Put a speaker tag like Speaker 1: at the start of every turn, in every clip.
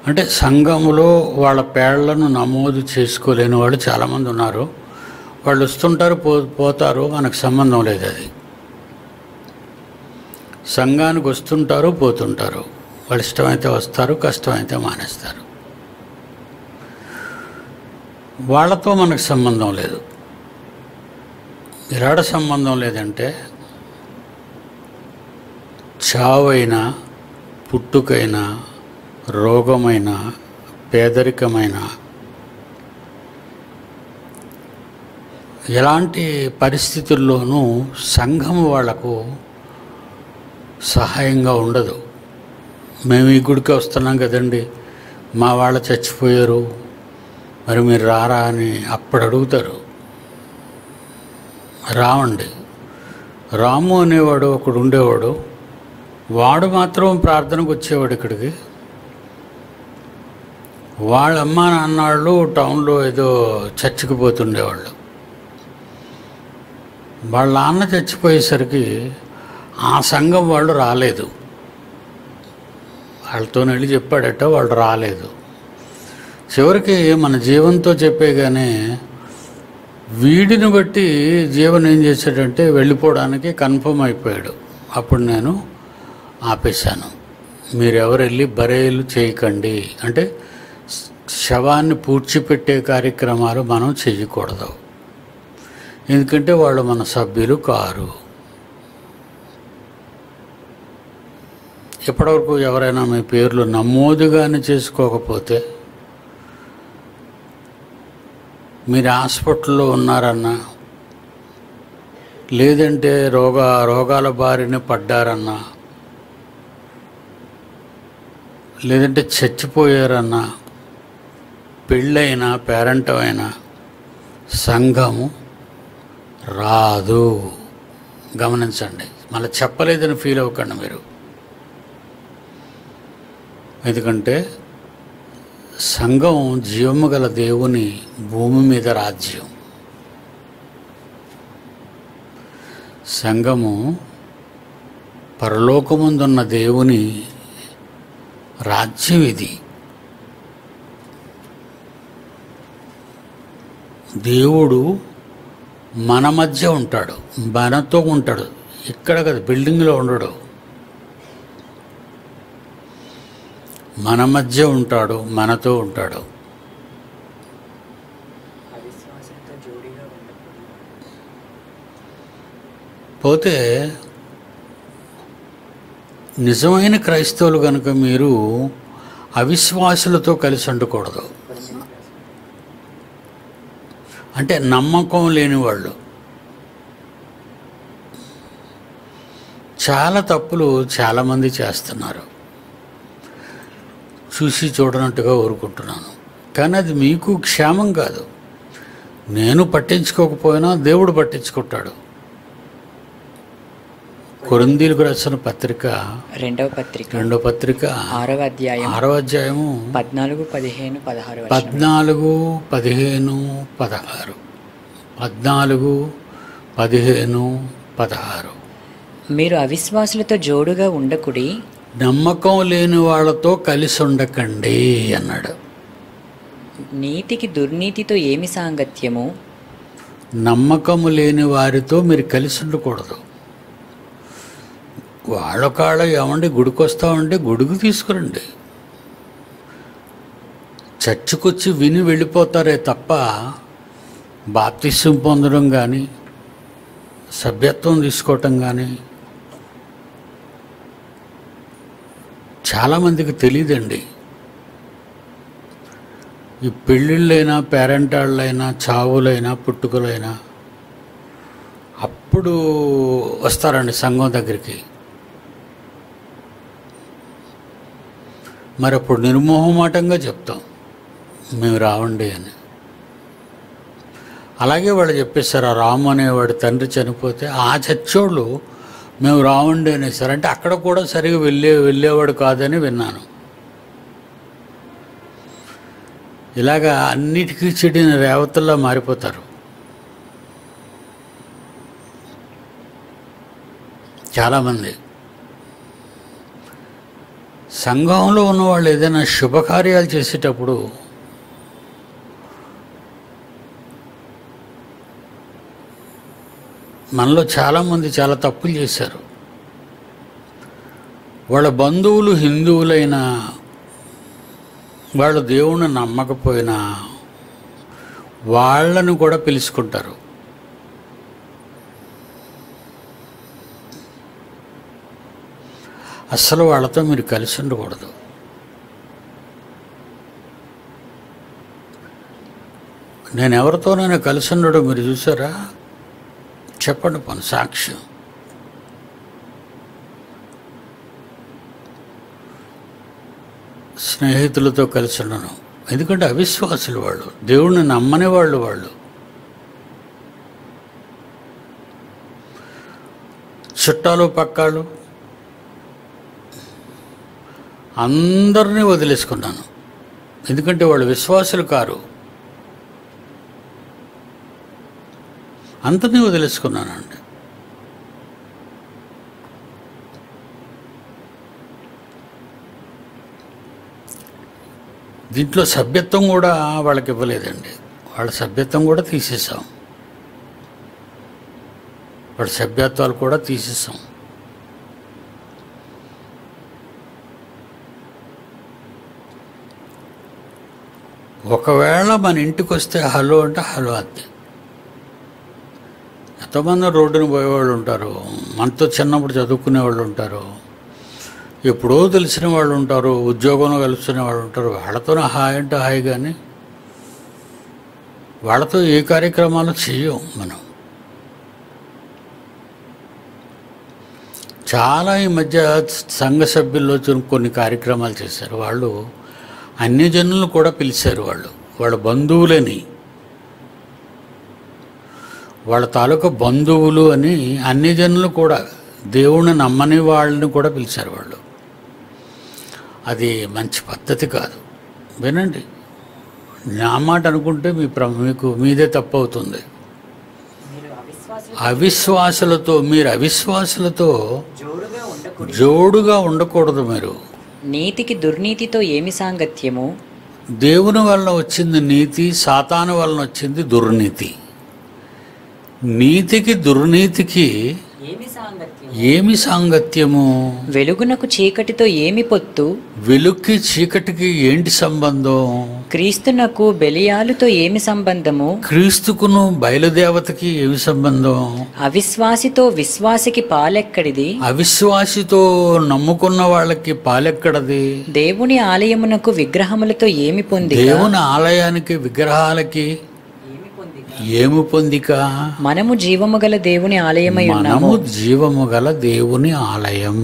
Speaker 1: అంటే సంఘములో వాళ్ళ పేర్లను నమోదు చేసుకోలేని వాళ్ళు చాలామంది ఉన్నారు వాళ్ళు వస్తుంటారు పో పోతారు మనకు సంబంధం లేదు అది సంఘానికి వస్తుంటారు పోతుంటారు వాళ్ళు ఇష్టమైతే వస్తారు కష్టమైతే మానేస్తారు వాళ్ళతో మనకు సంబంధం లేదు ఎలాడ సంబంధం లేదంటే చావైనా పుట్టుకైనా రోగమైన పేదరికమైన ఎలాంటి పరిస్థితుల్లోనూ సంఘం వాళ్లకు సహాయంగా ఉండదు మేము ఈ గుడికి వస్తున్నాం కదండి మా వాళ్ళు చచ్చిపోయారు మరి మీరు రారా అని అప్పుడు అడుగుతారు రావండి రాము అనేవాడు ఒకడు ఉండేవాడు వాడు మాత్రం ప్రార్థనకు వచ్చేవాడు ఇక్కడికి వాళ్ళ అమ్మ నాన్నాళ్ళు టౌన్లో ఏదో చర్చికి పోతుండేవాళ్ళు వాళ్ళ నాన్న చచ్చిపోయేసరికి ఆ సంఘం వాళ్ళు రాలేదు వాళ్ళతో వెళ్ళి చెప్పాడట వాళ్ళు రాలేదు చివరికి మన జీవంతో చెప్పేగానే వీడిని బట్టి జీవన్ ఏం చేశాడంటే వెళ్ళిపోవడానికి కన్ఫర్మ్ అయిపోయాడు అప్పుడు నేను ఆపేశాను మీరెవరు వెళ్ళి బరేలు చేయకండి అంటే శవాన్ని పూడ్చిపెట్టే కార్యక్రమాలు మనం చేయకూడదు ఎందుకంటే వాళ్ళు మన సభ్యులు కారు ఇప్పటివరకు ఎవరైనా మీ పేర్లు నమోదుగానే చేసుకోకపోతే మీరు హాస్పిటల్లో ఉన్నారన్నా లేదంటే రోగ రోగాల బారిన పడ్డారన్నా లేదంటే చచ్చిపోయారన్నా పెళ్ళైనా పేరెంటమైనా సంఘము రాదు గమనించండి మళ్ళీ చెప్పలేదని ఫీల్ అవ్వకండి మీరు ఎందుకంటే సంఘం జీవము గల దేవుని భూమి మీద రాజ్యం సంఘము పరలోకముందున్న దేవుని రాజ్యం ఇది దేవుడు మన మధ్య ఉంటాడు మనతో ఉంటాడు ఇక్కడ కదా బిల్డింగ్లో ఉండడు మన మధ్య ఉంటాడు మనతో ఉంటాడు
Speaker 2: అవిశ్వాసంతో జోడీగా ఉండకూడదు
Speaker 1: పోతే నిజమైన క్రైస్తవులు కనుక మీరు అవిశ్వాసులతో కలిసి ఉండకూడదు అంటే నమ్మకం లేని వాళ్ళు చాలా తప్పులు చాలామంది చేస్తున్నారు చూసి చూడనట్టుగా ఊరుకుంటున్నాను కానీ అది మీకు క్షేమం కాదు నేను పట్టించుకోకపోయినా దేవుడు పట్టించుకుంటాడు కొరిందీలకు రాసిన పత్రిక
Speaker 2: రెండవ పత్రిక
Speaker 1: రెండో పత్రిక
Speaker 2: ఆరవ అధ్యాయం
Speaker 1: ఆరో అధ్యాయము
Speaker 2: పద్నాలుగు పదిహేను పదహారు వచనం.
Speaker 1: పద్నాలుగు పదిహేను పదహారు పద్నాలుగు పదిహేను పదహారు
Speaker 2: మీరు అవిశ్వాసులతో జోడుగా ఉండకుడి
Speaker 1: నమ్మకం లేని వాళ్ళతో కలిసి ఉండకండి అన్నాడు
Speaker 2: నీతికి దుర్నీతితో ఏమి సాంగత్యము
Speaker 1: నమ్మకము లేని వారితో మీరు కలిసి ఉండకూడదు వాళ్ళ కాళ్ళ ఏమండి గుడికి వస్తామంటే గుడికి తీసుకురండి చర్చికొచ్చి విని వెళ్ళిపోతారే తప్ప బాప్తిస్యం పొందడం కానీ సభ్యత్వం తీసుకోవటం కానీ చాలామందికి తెలియదండి ఈ పెళ్ళిళ్ళైనా పేరెంటాళ్ళైనా చావులైనా పుట్టుకలైనా అప్పుడు వస్తారండి సంఘం దగ్గరికి మరి అప్పుడు నిర్మోహమాటంగా చెప్తాం మేము రావండి అని అలాగే వాళ్ళు చెప్పేశారు ఆ రాము అనేవాడి తండ్రి చనిపోతే ఆ చచ్చోళ్ళు మేము రావండి అనేసారు అంటే అక్కడ కూడా సరిగా వెళ్ళే వెళ్ళేవాడు కాదని విన్నాను ఇలాగా అన్నిటికీ చెడిన రేవతుల్లా మారిపోతారు చాలామంది సంఘంలో ఉన్న వాళ్ళు ఏదైనా శుభకార్యాలు చేసేటప్పుడు మనలో చాలామంది చాలా తప్పులు చేశారు వాళ్ళ బంధువులు హిందువులైనా వాళ్ళు దేవుణ్ణి నమ్మకపోయినా వాళ్ళను కూడా పిలుచుకుంటారు అస్సలు వాళ్ళతో మీరు కలిసి ఉండకూడదు నేను ఎవరితోనైనా కలిసి ఉండడం మీరు చూసారా చెప్పండి పని సాక్ష్యం స్నేహితులతో కలిసి ఉండను ఎందుకంటే అవిశ్వాసులు వాళ్ళు దేవుణ్ణి నమ్మని వాళ్ళు వాళ్ళు చుట్టాలు పక్కాలు అందరినీ వదిలేసుకున్నాను ఎందుకంటే వాళ్ళు విశ్వాసులు కారు అందరినీ వదిలేసుకున్నానండి దీంట్లో సభ్యత్వం కూడా వాళ్ళకి ఇవ్వలేదండి వాళ్ళ సభ్యత్వం కూడా తీసేసాం వాళ్ళ సభ్యత్వాలు కూడా తీసేసాం ఒకవేళ మన ఇంటికి వస్తే హలో అంటే హలో అంతే ఎంతోమంది రోడ్డున పోయేవాళ్ళు ఉంటారు మనతో చిన్నప్పుడు చదువుకునే వాళ్ళు ఉంటారు ఎప్పుడో తెలిసిన వాళ్ళు ఉంటారు ఉద్యోగంలో కలుసుకునే వాళ్ళు ఉంటారు వాళ్ళతోనే హాయ్ అంటే హాయ్ కానీ వాళ్ళతో ఏ కార్యక్రమాలు చెయ్యం మనం చాలా ఈ మధ్య సంఘ సభ్యుల్లో చు- కొన్ని కార్యక్రమాలు చేశారు వాళ్ళు అన్ని జనులను కూడా పిలిచారు వాళ్ళు వాళ్ళ బంధువులని వాళ్ళ తాలూకా బంధువులు అని అన్ని జనులు కూడా దేవుణ్ణి నమ్మని వాళ్ళని కూడా పిలిచారు వాళ్ళు అది మంచి పద్ధతి కాదు వినండి నా మాట అనుకుంటే మీ ప్ర మీకు మీదే తప్పు అవుతుంది అవిశ్వాసులతో మీరు అవిశ్వాసులతో
Speaker 2: జోడుగా ఉండకూడదు
Speaker 1: జోడుగా ఉండకూడదు మీరు
Speaker 2: నీతికి దుర్నీతితో ఏమి సాంగత్యము
Speaker 1: దేవుని వలన వచ్చింది నీతి సాతాను వలన వచ్చింది దుర్నీతి నీతికి దుర్నీతికి
Speaker 2: ఏమి సాంగత్యం
Speaker 1: ఏమి సాంగత్యము
Speaker 2: వెలుగునకు చీకటితో ఏమి పొత్తు
Speaker 1: వెలుక్కి చీకటికి ఏంటి సంబంధం
Speaker 2: క్రీస్తునకు బెలియాలుతో ఏమి సంబంధము
Speaker 1: క్రీస్తుకును బయలుదేవతకి ఏమి సంబంధం
Speaker 2: అవిశ్వాసితో విశ్వాసికి పాలెక్కడిది
Speaker 1: అవిశ్వాసితో నమ్ముకున్న వాళ్ళకి పాలెక్కడది
Speaker 2: దేవుని ఆలయమునకు విగ్రహములతో ఏమి పొంది
Speaker 1: దేవుని ఆలయానికి విగ్రహాలకి ఏమి పొందిక
Speaker 2: మనము జీవము గల దేవుని ఆలయమై ఉన్నాము
Speaker 1: మనము జీవము గల దేవుని ఆలయం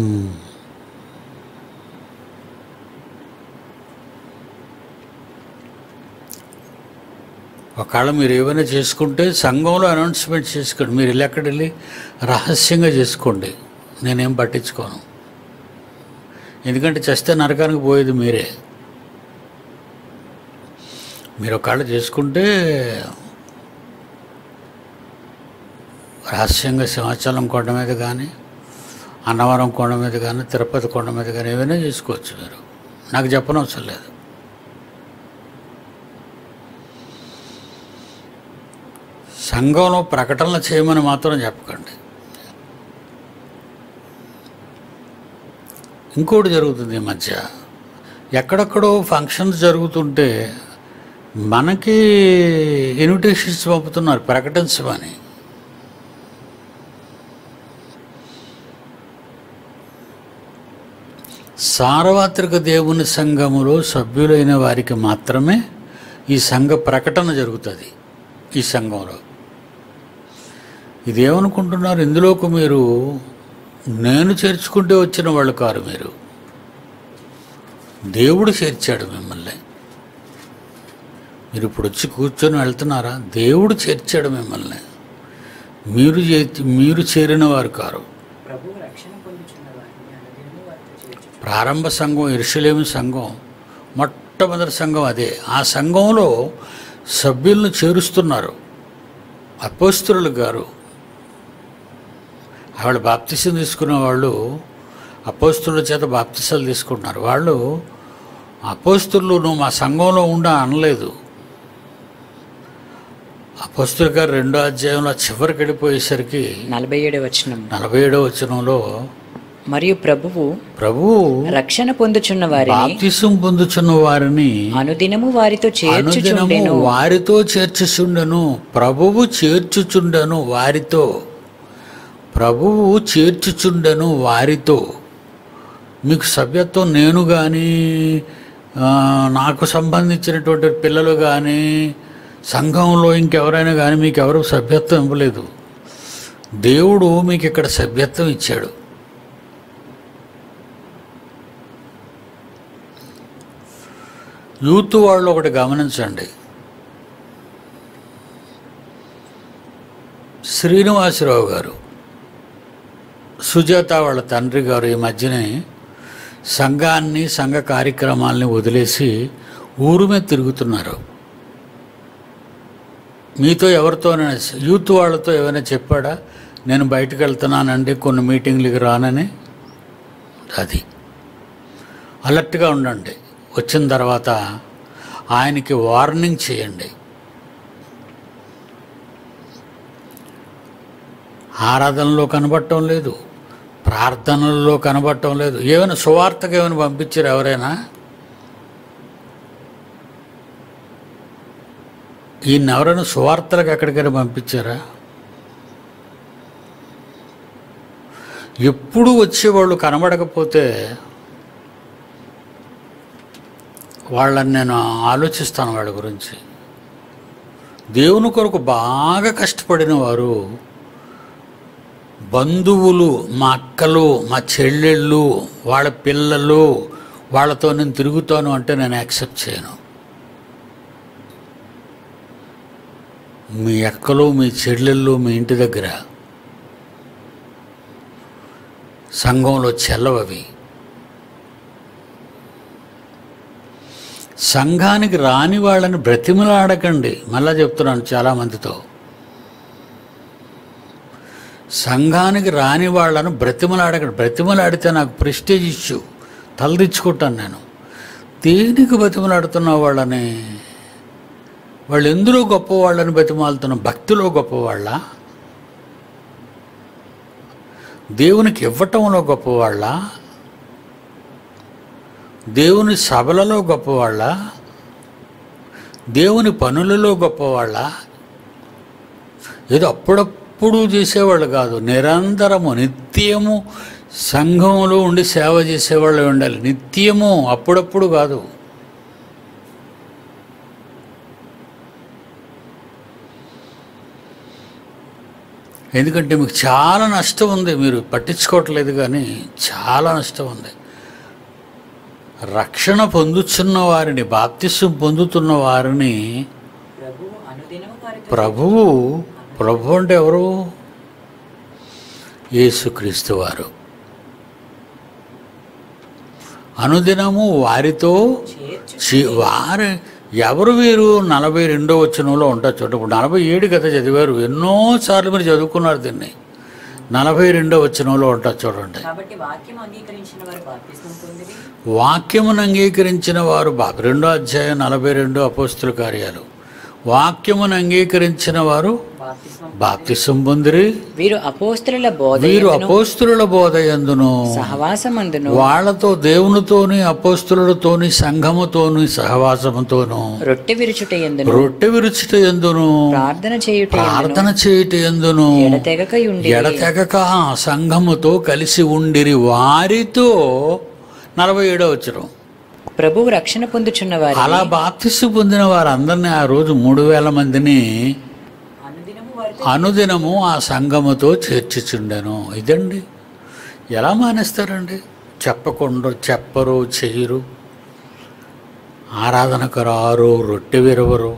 Speaker 1: ఒకవేళ మీరు ఏమైనా చేసుకుంటే సంఘంలో అనౌన్స్మెంట్ చేసుకోండి మీరు వెళ్ళి ఎక్కడ వెళ్ళి రహస్యంగా చేసుకోండి నేనేం పట్టించుకోను ఎందుకంటే చేస్తే నరకానికి పోయేది మీరే మీరు ఒకవేళ చేసుకుంటే రహస్యంగా సింహాచలం కొండ మీద కానీ అన్నవరం కొండ మీద కానీ తిరుపతి కొండ మీద కానీ ఏమైనా చేసుకోవచ్చు మీరు నాకు చెప్పనవసరం లేదు సంఘంలో ప్రకటనలు చేయమని మాత్రం చెప్పకండి ఇంకోటి జరుగుతుంది ఈ మధ్య ఎక్కడెక్కడో ఫంక్షన్స్ జరుగుతుంటే మనకి ఇన్విటేషన్స్ పంపుతున్నారు ప్రకటించమని సార్వత్రిక దేవుని సంఘములో సభ్యులైన వారికి మాత్రమే ఈ సంఘ ప్రకటన జరుగుతుంది ఈ సంఘంలో ఇదేమనుకుంటున్నారు ఇందులోకి మీరు నేను చేర్చుకుంటే వచ్చిన వాళ్ళు కారు మీరు దేవుడు చేర్చాడు మిమ్మల్ని మీరు ఇప్పుడు వచ్చి కూర్చొని వెళ్తున్నారా దేవుడు చేర్చాడు మిమ్మల్ని మీరు చేర్చి మీరు చేరిన వారు కారు ప్రారంభ సంఘం ఇరుషలేమి సంఘం మొట్టమొదటి సంఘం అదే ఆ సంఘంలో సభ్యులను చేరుస్తున్నారు అపోస్తులు గారు ఆవిడ బాప్తిసం తీసుకున్న వాళ్ళు అపోస్తుల చేత బాప్తిసాలు తీసుకుంటున్నారు వాళ్ళు అపోస్తులు నువ్వు మా సంఘంలో ఉండ అనలేదు అపోస్తుల గారు రెండో అధ్యాయంలో చివరికి వెళ్ళిపోయేసరికి
Speaker 2: నలభై ఏడు వచనం
Speaker 1: నలభై ఏడో వచనంలో
Speaker 2: మరియు ప్రభువు
Speaker 1: ప్రభువు
Speaker 2: రక్షణ పొందుచున్న వారిని
Speaker 1: బాప్తిసం పొందుచున్న వారిని
Speaker 2: అనుదినము వారితో
Speaker 1: అనుదినము
Speaker 2: చేర్చుచుండెను
Speaker 1: వారితో చేర్చుచుండెను ప్రభువు చేర్చుచుండెను వారితో ప్రభువు చేర్చుచుండెను వారితో మీకు సభ్యత్వం నేను కానీ నాకు సంబంధించినటువంటి పిల్లలు కానీ సంఘంలో ఇంకెవరైనా కానీ మీకు ఎవరు సభ్యత్వం ఇవ్వలేదు దేవుడు మీకు ఇక్కడ సభ్యత్వం ఇచ్చాడు యూత్ వాళ్ళు ఒకటి గమనించండి శ్రీనివాసరావు గారు సుజాత వాళ్ళ తండ్రి గారు ఈ మధ్యనే సంఘాన్ని సంఘ కార్యక్రమాల్ని వదిలేసి ఊరు మీద తిరుగుతున్నారు మీతో ఎవరితోనైనా యూత్ వాళ్ళతో ఏమైనా చెప్పాడా నేను బయటకు వెళ్తున్నానండి కొన్ని మీటింగ్లకి రానని అది అలర్ట్గా ఉండండి వచ్చిన తర్వాత ఆయనకి వార్నింగ్ చేయండి ఆరాధనలో కనబడటం లేదు ప్రార్థనల్లో కనబడటం లేదు ఏమైనా సువార్తకు ఏమైనా పంపించారు ఎవరైనా ఈయన ఎవరైనా సువార్తలకు ఎక్కడికైనా పంపించారా ఎప్పుడు వచ్చేవాళ్ళు కనబడకపోతే వాళ్ళని నేను ఆలోచిస్తాను వాళ్ళ గురించి దేవుని కొరకు బాగా కష్టపడిన వారు బంధువులు మా అక్కలు మా చెల్లెళ్ళు వాళ్ళ పిల్లలు వాళ్ళతో నేను తిరుగుతాను అంటే నేను యాక్సెప్ట్ చేయను మీ అక్కలు మీ చెల్లెళ్ళు మీ ఇంటి దగ్గర సంఘంలో చెల్లవవి సంఘానికి రాని వాళ్ళని బ్రతిమలాడకండి మళ్ళా చెప్తున్నాను చాలామందితో సంఘానికి రాని వాళ్ళను బ్రతిమలాడకండి బ్రతిమలాడితే నాకు ప్రెస్టేజ్ ఇష్యూ తలదిచ్చుకుంటాను నేను దేనికి బ్రతిమలాడుతున్న వాళ్ళని వాళ్ళు ఎందులో గొప్పవాళ్ళని బ్రతిమాలుతున్న భక్తిలో గొప్పవాళ్ళ దేవునికి ఇవ్వటంలో గొప్పవాళ్ళ దేవుని సభలలో గొప్పవాళ్ళ దేవుని పనులలో గొప్పవాళ్ళ ఏదో అప్పుడప్పుడు చేసేవాళ్ళు కాదు నిరంతరము నిత్యము సంఘంలో ఉండి సేవ చేసేవాళ్ళు ఉండాలి నిత్యము అప్పుడప్పుడు కాదు ఎందుకంటే మీకు చాలా నష్టం ఉంది మీరు పట్టించుకోవట్లేదు కానీ చాలా నష్టం ఉంది రక్షణ పొందుతున్న వారిని బాప్తిసం పొందుతున్న వారిని
Speaker 2: ప్రభువు అనుదినము వారితో
Speaker 1: ప్రభువు ప్రభు అంటే ఎవరు యేసుక్రీస్తు వారు అనుదినము వారితో
Speaker 2: చేర్చు
Speaker 1: చి- వారు ఎవరు వీరు నలభై రెండో వచనంలో ఉంటారు చూడండి ఇప్పుడు నలభై ఏడు కథ చదివారు ఎన్నోసార్లు మీరు చదువుకున్నారు దీన్ని నలభై రెండో వచనంలో ఉంటారు చూడండి
Speaker 2: కాబట్టి వాక్యం అంగీకరించిన వారు బాప్తిస్మం పొందిరి
Speaker 1: వాక్యమును అంగీకరించిన వారు బా రెండో అధ్యాయం నలభై రెండు అపోస్తుల కార్యాలు వాక్యమును అంగీకరించిన వారు
Speaker 2: బాప్తిస్మం
Speaker 1: బాప్తిసం పొందిరి
Speaker 2: వీరు అపోస్తుల బోధ
Speaker 1: వీరు అపోస్తుల బోధ ఎందును
Speaker 2: సహవాసమందును
Speaker 1: వాళ్ళతో దేవునితోని అపోస్తులతోని సంఘముతోని సహవాసముతోను
Speaker 2: రొట్టె విరుచుట ఎందును
Speaker 1: రొట్టె విరుచుట ఎందును
Speaker 2: ప్రార్థన చేయుట
Speaker 1: ప్రార్థన చేయుట ఎందును
Speaker 2: ఎడతెగక ఉండి
Speaker 1: ఎడతెగక ఆ సంఘముతో కలిసి ఉండిరి వారితో నలభై ఏడో వచ్చరం
Speaker 2: ప్రభువు రక్షణ పొందుచున్న వారి
Speaker 1: అలా బాప్తిస్సు పొందిన వారందరినీ ఆ రోజు మూడు వేల మందిని
Speaker 2: అనుదినము వారితో
Speaker 1: అనుదినము ఆ సంఘముతో చేర్చుచుండెను ఇదండి ఎలా మానేస్తారండి చెప్పకుండా చెప్పరు చెయ్యరు ఆరాధనకు రారు రొట్టె విరవరు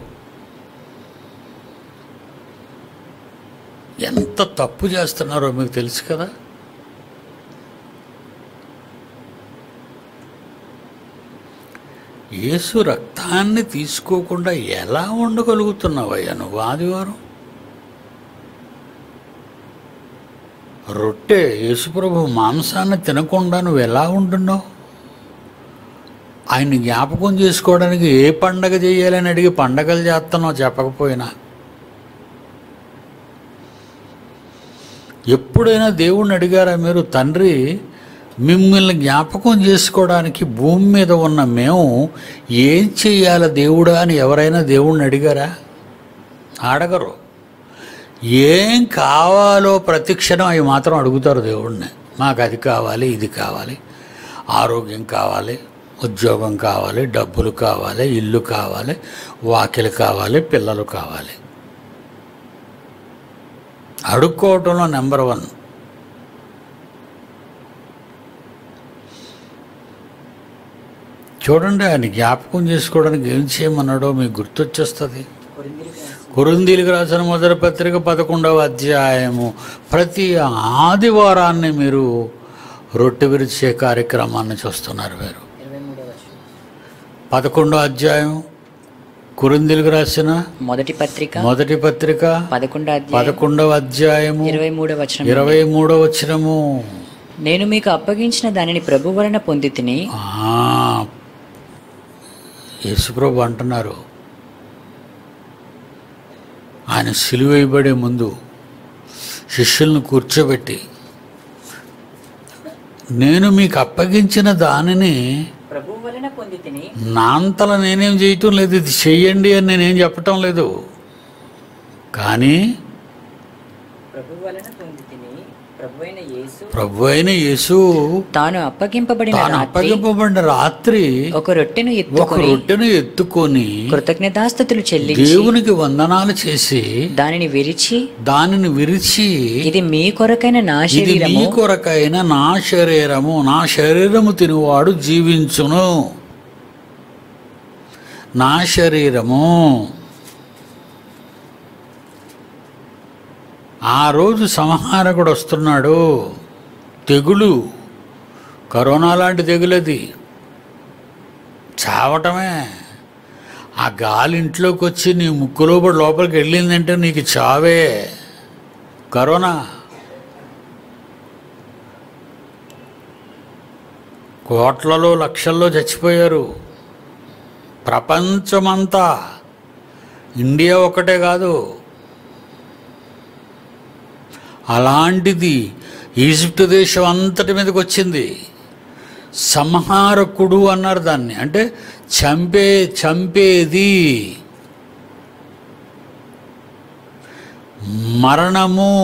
Speaker 1: ఎంత తప్పు చేస్తున్నారో మీకు తెలుసు కదా యేసు రక్తాన్ని తీసుకోకుండా ఎలా ఉండగలుగుతున్నావయ్యా నువ్వు ఆదివారం రొట్టె యేసుప్రభు మాంసాన్ని తినకుండా నువ్వు ఎలా ఉంటున్నావు ఆయన జ్ఞాపకం చేసుకోవడానికి ఏ పండగ చేయాలని అడిగి పండగలు చేస్తున్నావు చెప్పకపోయినా ఎప్పుడైనా దేవుణ్ణి అడిగారా మీరు తండ్రి మిమ్మల్ని జ్ఞాపకం చేసుకోవడానికి భూమి మీద ఉన్న మేము ఏం చెయ్యాలి దేవుడా అని ఎవరైనా దేవుణ్ణి అడిగారా అడగరు ఏం కావాలో ప్రతిక్షణం అవి మాత్రం అడుగుతారు దేవుణ్ణి మాకు అది కావాలి ఇది కావాలి ఆరోగ్యం కావాలి ఉద్యోగం కావాలి డబ్బులు కావాలి ఇల్లు కావాలి వాకిలు కావాలి పిల్లలు కావాలి అడుక్కోవటంలో నెంబర్ వన్ చూడండి ఆయన జ్ఞాపకం చేసుకోవడానికి ఏం చేయమన్నాడో మీకు గుర్తొచ్చేస్తుంది కురుందీలకు రాసిన మొదటి పత్రిక పదకొండవ అధ్యాయము ప్రతి ఆదివారాన్ని మీరు రొట్టె విరిచే కార్యక్రమాన్ని చూస్తున్నారు మీరు పదకొండో అధ్యాయం కురుందీలకు రాసిన
Speaker 2: మొదటి పత్రిక
Speaker 1: మొదటి పత్రిక
Speaker 2: పదకొండో అధ్యాయం
Speaker 1: పదకొండవ అధ్యాయము
Speaker 2: ఇరవై మూడవ వచనం
Speaker 1: ఇరవై మూడో వచనము
Speaker 2: నేను మీకు అప్పగించిన దానిని ప్రభు వలన పొంది తిని
Speaker 1: ఆ, యేసుప్రభు అంటున్నారు ఆయన సిలువేయబడే ముందు శిష్యులను కూర్చోబెట్టి నేను మీకు అప్పగించిన దానిని
Speaker 2: ప్రభు వలన పొంది తిని
Speaker 1: నా అంతలా నేనేం చేయటం లేదు ఇది చెయ్యండి అని నేనేం చెప్పటం లేదు కానీ
Speaker 2: ప్రభు వలన పొంది తిని ప్రభు అయిన యేసు
Speaker 1: ప్రభు అయిన యేసు
Speaker 2: తాను అప్పగింపబడిన
Speaker 1: తాను
Speaker 2: రాత్రి
Speaker 1: అప్పగింపబడిన రాత్రి
Speaker 2: ఒక రొట్టెను
Speaker 1: ఒక
Speaker 2: ఎత్తుకొని
Speaker 1: రొట్టెను ఎత్తుకొని
Speaker 2: కృతజ్ఞతాస్థుతులు చెల్లించి
Speaker 1: దేవునికి వందనాలు చేసి
Speaker 2: దానిని విరిచి
Speaker 1: దానిని విరిచి
Speaker 2: ఇది మీ కొరకైన నా
Speaker 1: ఇది నీ
Speaker 2: శరీరము
Speaker 1: కొరకైన నా శరీరము నా శరీరము తినువాడు జీవించును నా శరీరము ఆ రోజు సంహారకుడు వస్తున్నాడు తెగులు కరోనా లాంటి తెగులది చావటమే ఆ గాలి ఇంట్లోకి వచ్చి నీ ముక్కులో పడి లోపలికి వెళ్ళిందంటే నీకు చావే కరోనా కోట్లలో లక్షల్లో చచ్చిపోయారు ప్రపంచమంతా ఇండియా ఒకటే కాదు అలాంటిది ఈజిప్ట్ దేశం అంతటి మీదకి వచ్చింది సంహారకుడు అన్నారు దాన్ని అంటే చంపే చంపేది మరణము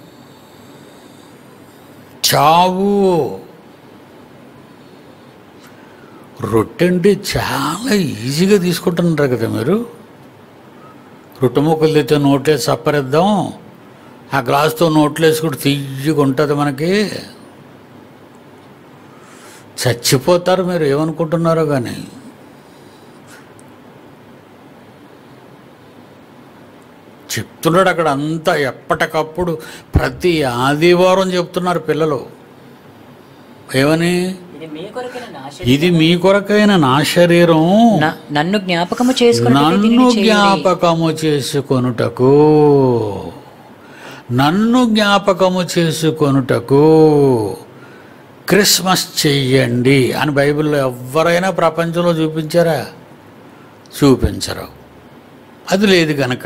Speaker 1: చావు రొట్టె అంటే చాలా ఈజీగా తీసుకుంటున్నారు కదా మీరు రొట్టె ముక్కలు తెచ్చే నోట్లో సప్పరిద్దాం ఆ గ్లాస్తో నోట్లో వేసుకుంటే తీయగా ఉంటుంది మనకి చచ్చిపోతారు మీరు ఏమనుకుంటున్నారో కానీ చెప్తున్నాడు అక్కడ అంతా ఎప్పటికప్పుడు ప్రతి ఆదివారం చెప్తున్నారు పిల్లలు ఏమని
Speaker 2: ఇది మీ కొరకైన నా
Speaker 1: ఇది మీ కొరకైన నా శరీరం
Speaker 2: న- నన్ను జ్ఞాపకము చేసుకుని
Speaker 1: నన్ను జ్ఞాపకము చేసుకొనుటకు నన్ను జ్ఞాపకము చేసుకొనుటకు క్రిస్మస్ చెయ్యండి అని బైబిల్లో ఎవరైనా ప్రపంచంలో చూపించారా చూపించరు అది లేదు కనుక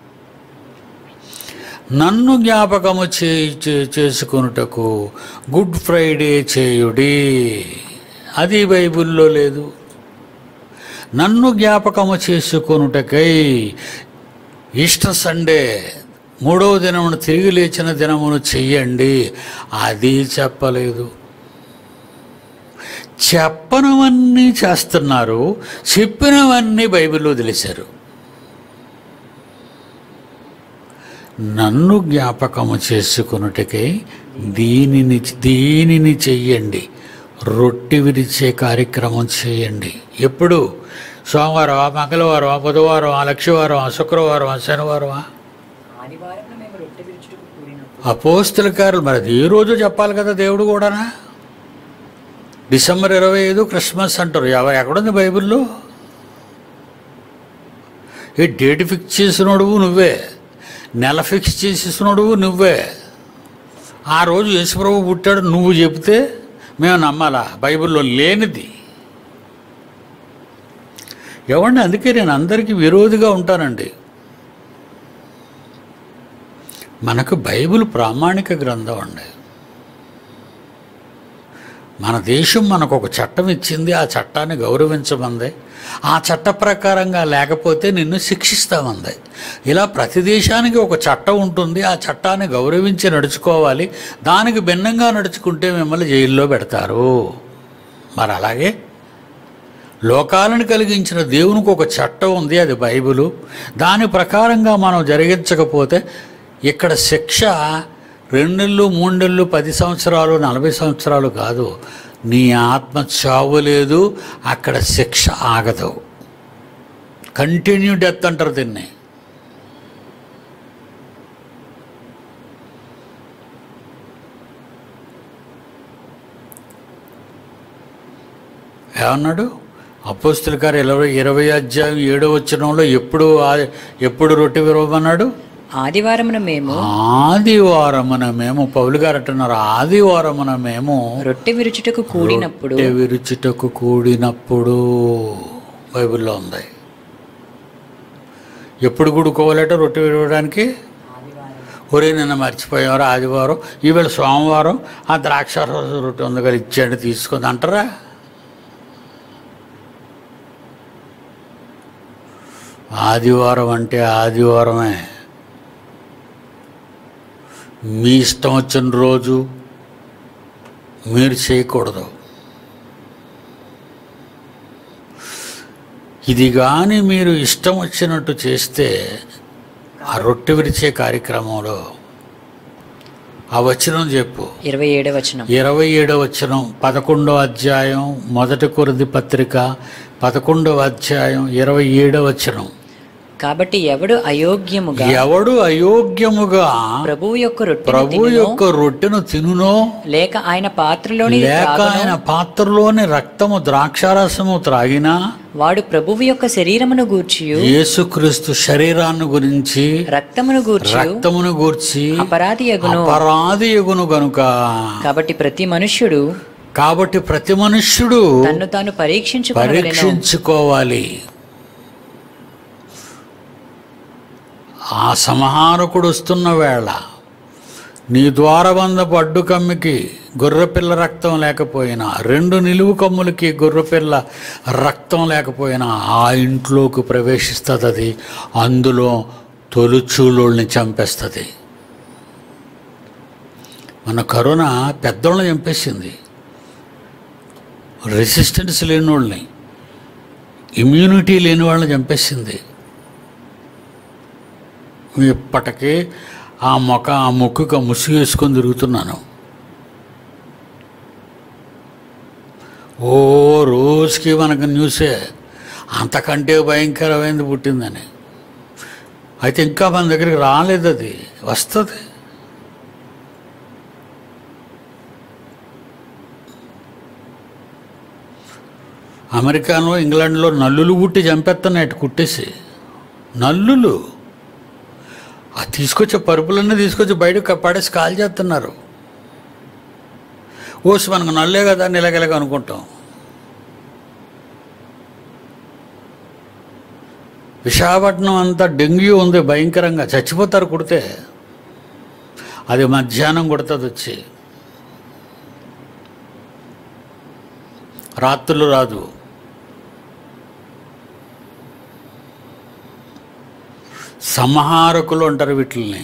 Speaker 1: నన్ను జ్ఞాపకము చే చే- చేసుకొనుటకు గుడ్ ఫ్రైడే చేయుడి అది బైబిల్లో లేదు నన్ను జ్ఞాపకము చేసుకొనుటకై ఈస్టర్ సండే మూడవ దినమును తిరిగి లేచిన దినమును చెయ్యండి అది చెప్పలేదు చెప్పనవన్నీ చేస్తున్నారు చెప్పినవన్నీ బైబిల్లో తెలిసారు నన్ను జ్ఞాపకము చేసుకున్నట్టుకై దీనిని దీనిని చెయ్యండి రొట్టె విరిచే కార్యక్రమం చేయండి ఎప్పుడు సోమవారం మంగళవారం బుధవారం లక్షవారం శుక్రవారం శనివారం
Speaker 2: ఆదివారం మేము రొట్టె విరుచుటకు కూడినప్పుడు
Speaker 1: అపోస్తుల కార్లు మరి అది ఏ రోజు చెప్పాలి కదా దేవుడు కూడానా డిసెంబర్ ఇరవై ఐదు క్రిస్మస్ అంటారు ఎవ ఎక్కడుంది బైబిల్లో ఈ డేట్ ఫిక్స్ చేసినోడువు నువ్వే నెల ఫిక్స్ చేసేసినోడువు నువ్వే ఆ రోజు యేసుప్రభు పుట్టాడు నువ్వు చెబితే మేము నమ్మాలా బైబిల్లో లేనిది ఎవండి అందుకే నేను అందరికీ విరోధిగా ఉంటానండి మనకు బైబిల్ ప్రామాణిక గ్రంథం అండి మన దేశం మనకు ఒక చట్టం ఇచ్చింది ఆ చట్టాన్ని గౌరవించమంది ఆ చట్ట ప్రకారంగా లేకపోతే నిన్ను శిక్షిస్తామంది ఇలా ప్రతి దేశానికి ఒక చట్టం ఉంటుంది ఆ చట్టాన్ని గౌరవించి నడుచుకోవాలి దానికి భిన్నంగా నడుచుకుంటే మిమ్మల్ని జైల్లో పెడతారు మరి అలాగే లోకాలను కలిగించిన దేవునికి ఒక చట్టం ఉంది అది బైబిలు దాని ప్రకారంగా మనం జరిగించకపోతే ఇక్కడ శిక్ష రెండు నెలలు మూడు నెలలు పది సంవత్సరాలు నలభై సంవత్సరాలు కాదు నీ ఆత్మ చావు లేదు అక్కడ శిక్ష ఆగదు కంటిన్యూ డెత్ అంటారు దీన్ని ఏమన్నాడు అపోస్తుల గారు ఇరవై ఇరవై అధ్యాయం ఏడో వచ్చినంలో ఎప్పుడు ఆ- ఎప్పుడు రొట్టె విరవమన్నాడు
Speaker 2: ఆదివారమున మేము
Speaker 1: ఆదివారమున మేము పౌలు గారు అంటున్నారు ఆదివారమున మేము
Speaker 2: రొట్టె విరుచుటకు కూడినప్పుడు
Speaker 1: రొట్టె విరుచుటకు కూడినప్పుడు బైబిల్లో ఉంది ఎప్పుడు కూడుకోవాలట రొట్టె విరవడానికి ఒరే నిన్న మర్చిపోయేవారు ఆదివారం ఈవేళ సోమవారం ఆ ద్రాక్ష రొట్టె ఉంది కదా ఇచ్చేయండి తీసుకొని అంటారా ఆదివారం అంటే ఆదివారమే మీ ఇష్టం వచ్చిన రోజు మీరు చేయకూడదు ఇది కానీ మీరు ఇష్టం వచ్చినట్టు చేస్తే ఆ రొట్టె విరిచే కార్యక్రమంలో ఆ వచనం చెప్పు
Speaker 2: ఇరవై ఏడవ వచనం
Speaker 1: ఇరవై ఏడవ వచనం పదకొండవ అధ్యాయం మొదటి కొరిది పత్రిక పదకొండవ అధ్యాయం ఇరవై ఏడవ వచనం
Speaker 2: కాబట్టి ఎవడు అయోగ్యముగా
Speaker 1: ఎవడు అయోగ్యముగా
Speaker 2: ప్రభువు యొక్క రొట్టె
Speaker 1: ప్రభు యొక్క రొట్టెను తినునో
Speaker 2: లేక ఆయన పాత్రలోని
Speaker 1: లేక ఆయన పాత్రలోని రక్తము ద్రాక్షారసము త్రాగినా
Speaker 2: వాడు ప్రభువు యొక్క శరీరమును గూర్చియు
Speaker 1: యేసుక్రీస్తు శరీరాన్ని గురించి
Speaker 2: రక్తమును గూర్చియు
Speaker 1: రక్తమును గూర్చి
Speaker 2: అపరాధి యగును
Speaker 1: అపరాధి ఎగును గనుక
Speaker 2: కాబట్టి ప్రతి మనుష్యుడు
Speaker 1: కాబట్టి ప్రతి మనుష్యుడు
Speaker 2: తన్ను తాను పరీక్షించుకోవలెను
Speaker 1: పరీక్షించుకోవాలి ఆ సంహారకుడు వస్తున్న వేళ నీ ద్వారబంధపు అడ్డు కమ్మికి గొర్రెపిల్ల రక్తం లేకపోయినా రెండు నిలువు కమ్ములకి గొర్రెపిల్ల రక్తం లేకపోయినా ఆ ఇంట్లోకి ప్రవేశిస్తుంది అది అందులో తొలుచూలోళ్ళని చంపేస్తుంది మన కరోనా పెద్దోళ్ళని చంపేసింది రెసిస్టెన్స్ లేని వాళ్ళని ఇమ్యూనిటీ లేని వాళ్ళని చంపేసింది ఇప్పటికీ ఆ మొక్క ఆ ముక్కుకు ముసుగు వేసుకొని తిరుగుతున్నాను ఓ రోజుకి మనకు న్యూసే అంతకంటే భయంకరమైనది పుట్టిందని అయితే ఇంకా మన దగ్గరికి రాలేదు అది వస్తుంది అమెరికాలో ఇంగ్లాండ్లో నల్లులు పుట్టి చంపేస్తున్నాయి అటు కుట్టేసి నల్లులు ఆ తీసుకొచ్చే పరుపులన్నీ తీసుకొచ్చి బయటకు పడేసి కాల్ చేస్తున్నారు ఓసి మనకు నల్లే కదా నిలగలగ అనుకుంటాం విశాఖపట్నం అంతా డెంగ్యూ ఉంది భయంకరంగా చచ్చిపోతారు కుడితే అది మధ్యాహ్నం కుడుతుంది వచ్చి రాత్రులు రాదు సంహారకులు అంటారు వీటిల్ని